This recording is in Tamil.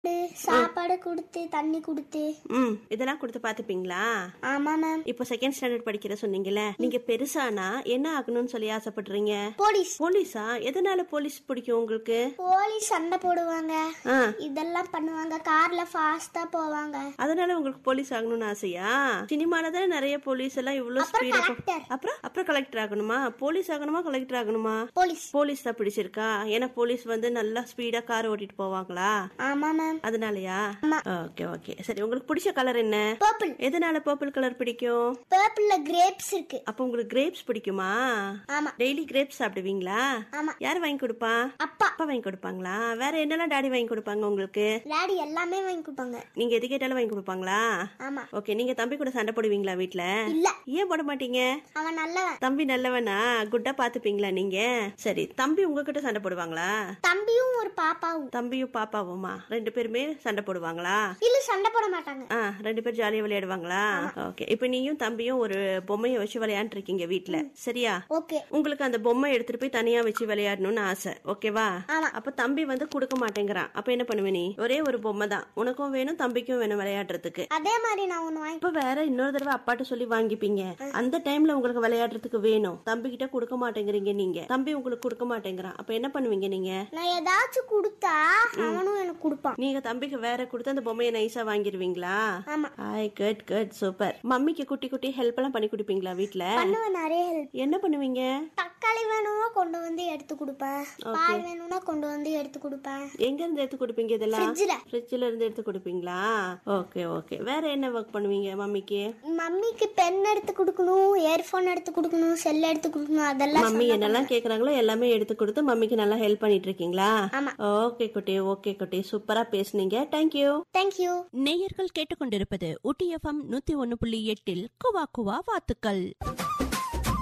சாப்பாடு கொடுத்து தண்ணி கொடுத்து ம் இதெல்லாம் கொடுத்து பாத்துப்பீங்களா ஆமா மேம் இப்போ செகண்ட் ஸ்டாண்டர்ட் படிக்கிற சொன்னீங்கல்ல நீங்க பெருசானா என்ன ஆகணும்னு சொல்லி ஆசைப்படுறீங்க போலீஸ் போலீஸா எதனால போலீஸ் பிடிக்கும் உங்களுக்கு போலீஸ் சண்டை போடுவாங்க ஆ இதெல்லாம் பண்ணுவாங்க கார்ல ஃபாஸ்டா போவாங்க அதனால உங்களுக்கு போலீஸ் ஆகணும்னு ஆசையா சினிமால தானே நிறைய போலீஸ் எல்லாம் இவ்வளவு அப்புறம் ஸ்பீடா collector. அப்புறம் அப்புறம் கலெக்டர் ஆகணுமா போலீஸ் ஆகணுமா கலெக்டர் ஆகணுமா போலீஸ் போலீஸ் தான் பிடிச்சிருக்கா ஏன்னா போலீஸ் வந்து நல்லா ஸ்பீடா கார் ஓட்டிட்டு போவாங்களா ஆமா மேம் அதனாலயா ஆமா. ஓகே ஓகே சரி உங்களுக்கு பிடிச்ச கலர் என்ன பர்பிள் எதனால பர்பிள் கலர் பிடிக்கும் பர்பிள்ல கிரேப்ஸ் இருக்கு அப்ப உங்களுக்கு கிரேப்ஸ் பிடிக்குமா ஆமா டெய்லி கிரேப்ஸ் சாப்பிடுவீங்களா ஆமா யார் வாங்கி கொடுப்பா அப்பா அப்பா வாங்கி கொடுப்பாங்களா வேற என்னெல்லாம் டாடி வாங்கி கொடுப்பாங்க உங்களுக்கு டாடி எல்லாமே வாங்கி கொடுப்பாங்க நீங்க எது கேட்டாலும் வாங்கி கொடுப்பாங்களா ஆமா ஓகே நீங்க தம்பி கூட சண்டை போடுவீங்களா வீட்ல இல்ல ஏன் போட மாட்டீங்க அவன் நல்லவன் தம்பி நல்லவனா குட்டா பாத்துப்பீங்களா நீங்க சரி தம்பி உங்ககிட்ட சண்டை போடுவாங்களா தம்பியும் ஒரு பாப்பாவும் தம்பியும் பாப்பாவுமா ரெண்டு பேருமே சண்டை போடுவாங்களா இல்ல சண்டை போட மாட்டாங்க ஆ ரெண்டு பேரும் ஜாலியா விளையாடுவாங்களா ஓகே இப்போ நீயும் தம்பியும் ஒரு பொம்மையை வச்சு விளையாண்டு இருக்கீங்க வீட்ல சரியா ஓகே உங்களுக்கு அந்த பொம்மை எடுத்துட்டு போய் தனியா வச்சு விளையாடணும்னு ஆசை ஓகேவா ஆமா. அப்ப தம்பி வந்து கொடுக்க மாட்டேங்கிறான் அப்ப என்ன பண்ணுவ நீ ஒரே ஒரு பொம்மை தான் உனக்கும் வேணும் தம்பிக்கும் வேணும் விளையாடுறதுக்கு அதே மாதிரி நான் ஒண்ணு வாங்கி இப்ப வேற இன்னொரு தடவை அப்பாட்ட சொல்லி வாங்கிப்பீங்க அந்த டைம்ல உங்களுக்கு விளையாடுறதுக்கு வேணும் தம்பி கிட்ட கொடுக்க மாட்டேங்கிறீங்க நீங்க தம்பி உங்களுக்கு கொடுக்க மாட்டேங்கிறான் அப்ப என்ன பண்ணுவீங்க நீங்க நான் ஏதாச்சும் கொடுத்தா அவனும் எனக்கு கொடுப்பான் நீங்க தம்பிக்கு வேற கொடுத்து அந்த பொம்மையை நைஸா வாங்கிருவீங்களா ஆமா ஹாய் குட் குட் சூப்பர் மம்மிக்கு குட்டி குட்டி ஹெல்ப் எல்லாம் பண்ணி கொடுப்பீங்களா வீட்ல பண்ணுவேன் நிறைய ஹெல்ப் என்ன பண்ணுவீங்க தக்காளி வேணும்னா கொண்டு வந்து எடுத்து கொடுப்பேன் பால் வேணும்னா கொண்டு வந்து எடுத்து கொடுப்பேன் எங்க இருந்து எடுத்து கொடுப்பீங்க இதெல்லாம் ஃப்ரிட்ஜ்ல ஃப்ரிட்ஜ்ல இருந்து எடுத்து கொடுப்பீங்களா ஓகே ஓகே வேற என்ன ஒர்க் பண்ணுவீங்க மம்மிக்கு மம்மிக்கு பென் எடுத்து கொடுக்கணும் இயர்ஃபோன் எடுத்து கொடுக்கணும் செல் எடுத்து கொடுக்கணும் அதெல்லாம் மம்மி என்னெல்லாம் கேக்குறாங்களோ எல்லாமே எடுத்து கொடுத்து மம்மிக்கு நல்லா ஹெல்ப் பண்ணிட்டு இருக்கீங்களா ஆமா. ஓகே குட்டி ஓகே குட்டி சூப்பரா பேசுனீங்க தேங்க்யூ தேங்க்யூ நேயர்கள் கேட்டுக்கொண்டிருப்பது ஊட்டி எஃப்எம் நூத்தி ஒன்னு புள்ளி எட்டில் குவா குவா வாத்துக்கள்